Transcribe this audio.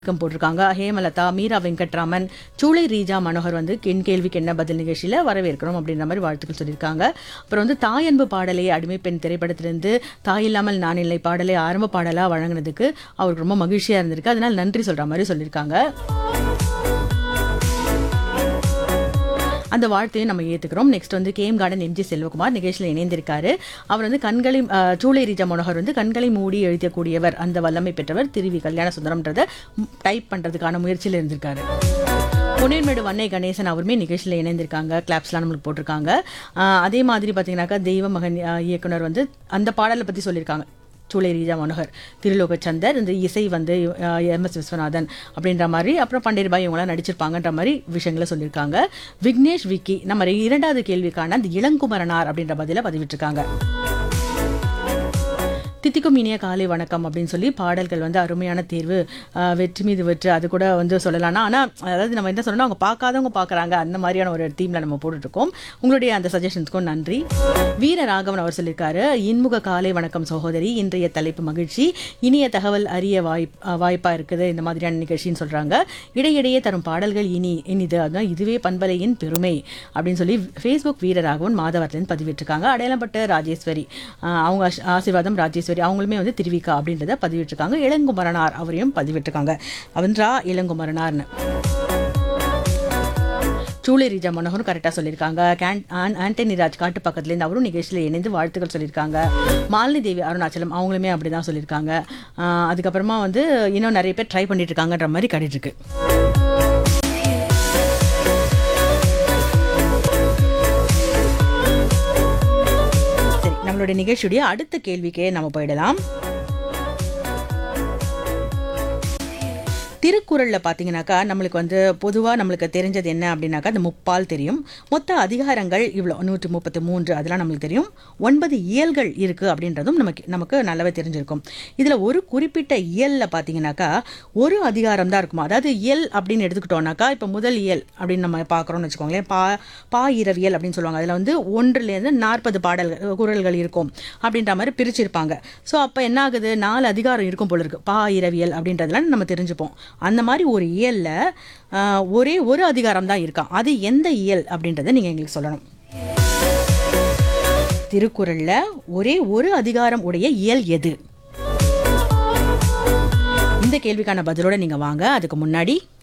வணக்கம் போட்டிருக்காங்க ஹேமலதா மீரா வெங்கட்ராமன் சூளை ரீஜா மனோகர் வந்து என் கேள்விக்கு என்ன பதில் நிகழ்ச்சியில் வரவேற்கிறோம் அப்படின்ற மாதிரி வாழ்த்துக்கள் சொல்லியிருக்காங்க அப்புறம் வந்து தாயன்பு பாடலை அடிமை பெண் திரைப்படத்திலிருந்து தாய் இல்லாமல் நான் இல்லை பாடலை ஆரம்ப பாடலாக வழங்கினதுக்கு அவருக்கு ரொம்ப மகிழ்ச்சியாக இருந்திருக்கு அதனால் நன்றி சொல்கிற மாதிரி சொல்லியிருக்காங்க அந்த வாழ்த்தையும் நம்ம ஏற்றுக்கிறோம் நெக்ஸ்ட் வந்து கேம் கார்டன் எம்ஜி செல்வகுமார் நிகழ்ச்சியில் இணைந்திருக்காரு அவர் வந்து கண்களை அஹ், சூளை ரீஜா மனோகர் வந்து கண்களை மூடி எழுதக்கூடியவர் அந்த வல்லமை பெற்றவர் திருவி கல்யாண சுந்தரம்ன்றதை டைப் பண்ணுறதுக்கான முயற்சியில் இருந்திருக்காரு பொன்னேர்மேடு வன்னை கணேசன் அவருமே நிகழ்ச்சியில் இணைந்திருக்காங்க கிளாப்ஸ்லாம் நம்மளுக்கு போட்டிருக்காங்க அஹ், அதே மாதிரி பார்த்தீங்கன்னாக்கா தெய்வ மகன் அஹ், இயக்குனர் வந்து அந்த பாடலை பற்றி சொல்லியிருக்காங்க சூளை ரீஜா மனோகர் திருலோக சந்தர் இந்த இசை வந்து எம் எஸ் விஸ்வநாதன் அப்படின்ற மாதிரி அப்புறம் பண்டேர்பாய் இவங்களாம் நடிச்சிருப்பாங்கன்ற மாதிரி விஷயங்களை சொல்லியிருக்காங்க விக்னேஷ் விக்கி நம்ம இரண்டாவது கேள்விக்கான அந்த இளங்குமரனார் அப்படின்ற பதில பதிவிட்டிருக்காங்க தித்திக்கும் இனிய காலை வணக்கம் அப்படின்னு சொல்லி பாடல்கள் வந்து அருமையான தேர்வு அஹ், வெற்றி மீது வெற்றி அது கூட வந்து சொல்லலாம்னா ஆனால் அதாவது நம்ம என்ன சொல்லணும் அவங்க பார்க்காதவங்க பார்க்குறாங்க அந்த மாதிரியான ஒரு தீமில் நம்ம போட்டுட்ருக்கோம் உங்களுடைய அந்த சஜஷன்ஸ்க்கும் நன்றி வீர ராகவன் அவர் சொல்லியிருக்காரு இன்முக காலை வணக்கம் சகோதரி இன்றைய தலைப்பு மகிழ்ச்சி இனிய தகவல் அறிய வாய்ப் வாய்ப்பாக இருக்குது இந்த மாதிரியான நிகழ்ச்சின்னு சொல்கிறாங்க இடையிடையே தரும் பாடல்கள் இனி இனிது அதுதான் இதுவே பண்பலையின் பெருமை அப்படின்னு சொல்லி ஃபேஸ்புக் வீரராகவன் மாதவர்லேருந்து பதிவிட்டிருக்காங்க அடையாளப்பட்ட ராஜேஸ்வரி ஆஹ் அவங்க ஆஷ்- ஆசீர்வாதம் ராஜேஸ்வரி அவங்களுமே வந்து திருவிக்கா அப்படின்றத பதிவிட்டிருக்காங்க இளங்குமரனார் அவரையும் பதிவிட்டிருக்காங்க அவன்றா இளங்குமரனார்னு சூளை ரீஜா மனோகரும் கரெக்டாக சொல்லியிருக்காங்க கேன் ஆன் ஆண்டனி ராஜ் காட்டு பக்கத்துலேருந்து அவரும் நிகழ்ச்சியில் இணைந்து வாழ்த்துக்கள் சொல்லியிருக்காங்க மாலினி தேவி அருணாச்சலம் அவங்களுமே அப்படி தான் சொல்லியிருக்காங்க ஆஹ் அதுக்கப்புறமா வந்து இன்னும் நிறைய பேர் ட்ரை பண்ணிட்டு இருக்காங்கன்ற மாதிரி கடிட்டு இருக்கு சரி நம்மளுடைய நிகழ்ச்சியுடைய அடுத்த கேள்விக்கே நம்ம போயிடலாம் திருக்குறள்ல பார்த்தீங்கன்னாக்கா நம்மளுக்கு வந்து பொதுவாக நம்மளுக்கு தெரிஞ்சது என்ன அப்படின்னாக்கா அந்த முப்பால் தெரியும் மொத்த அதிகாரங்கள் இவ்வளோ நூற்றி முப்பத்தி மூன்று அதெல்லாம் நம்மளுக்கு தெரியும் ஒன்பது இயல்கள் இருக்குது அப்படின்றதும் நமக்கு நமக்கு நல்லாவே தெரிஞ்சிருக்கும் இதில் ஒரு குறிப்பிட்ட இயலில் பார்த்தீங்கன்னாக்கா ஒரு அதிகாரம் தான் இருக்குமா அதாவது இயல் அப்படின்னு எடுத்துக்கிட்டோம்னாக்கா இப்போ முதல் இயல் அப்படின்னு நம்ம பார்க்குறோம்னு வச்சுக்கோங்களேன் பா பா இரவியல் அப்படின்னு சொல்லுவாங்க அதில் வந்து ஒன்றுலேருந்து நாற்பது பாடல்கள் குறள்கள் இருக்கும் அப்படின்ற மாதிரி பிரிச்சிருப்பாங்க ஸோ அப்போ என்ன ஆகுது நாலு அதிகாரம் இருக்கும் போல இருக்கு பா இரவியல் அப்படின்றதெல்லாம் நம்ம தெரிஞ்சுப்போம் அந்த மாதிரி ஒரு இயல்ல ஆஹ், ஒரே ஒரு அதிகாரம் தான் இருக்கான் அது எந்த இயல் அப்படின்றத நீங்கள் எங்களுக்கு சொல்லணும் திருக்குறள்ல ஒரே ஒரு அதிகாரம் உடைய இயல் எது இந்த கேள்விக்கான பதிலோட நீங்க வாங்க அதுக்கு முன்னாடி